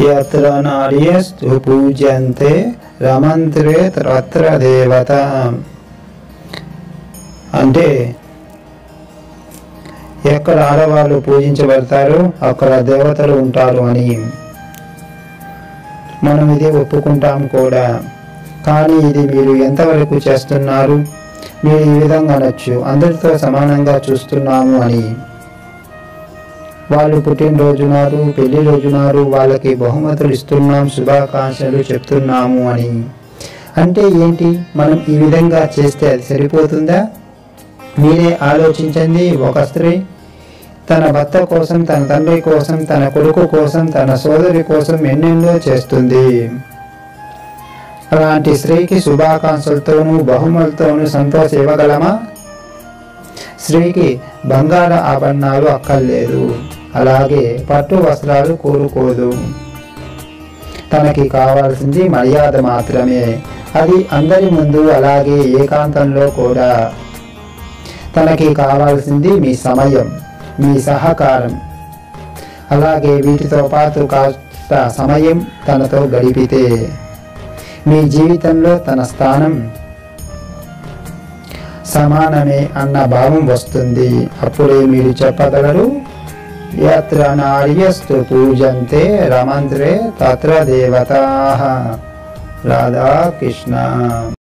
యత్ర నార్యస్తు పూజ్యంతే రమంత్రే తత్ర దేవత అంటే ఎక్కడ ఆడవాళ్ళు పూజించబడతారు అక్కడ దేవతలు ఉంటారు అని మనం ఇది ఒప్పుకుంటాం కూడా కానీ ఇది మీరు ఎంతవరకు చేస్తున్నారు మీరు ఈ విధంగా అనొచ్చు అందరితో సమానంగా చూస్తున్నాము అని వాళ్ళు పుట్టినరోజు నాడు పెళ్లి రోజు నాడు వాళ్ళకి బహుమతులు ఇస్తున్నాం శుభాకాంక్షలు చెప్తున్నాము అని అంటే ఏంటి మనం ఈ విధంగా చేస్తే అది సరిపోతుందా మీరే ఆలోచించండి ఒక స్త్రీ తన భర్త కోసం తన తండ్రి కోసం తన కొడుకు కోసం తన సోదరి కోసం ఎన్నెన్నో చేస్తుంది అలాంటి స్త్రీకి శుభాకాంక్షలతోనూ బహుమతులతోనూ సంతోష ఇవ్వగలమా స్త్రీకి బంగార ఆభరణాలు అక్కర్లేదు అలాగే పట్టు వస్త్రాలు కోరుకోదు తనకి కావాల్సింది మర్యాద మాత్రమే అది అందరి ముందు అలాగే ఏకాంతంలో కూడా తనకి కావాల్సింది మీ సమయం మీ సహకారం అలాగే వీటితో పాటు కాస్త సమయం తనతో గడిపితే మీ జీవితంలో తన స్థానం సమానమే అన్న భావం వస్తుంది అప్పుడే మీరు చెప్పగలరు యత్ర నార్యస్తు పూజంతే రమంత్రే తత్ర దేవతా రాధాకృష్ణ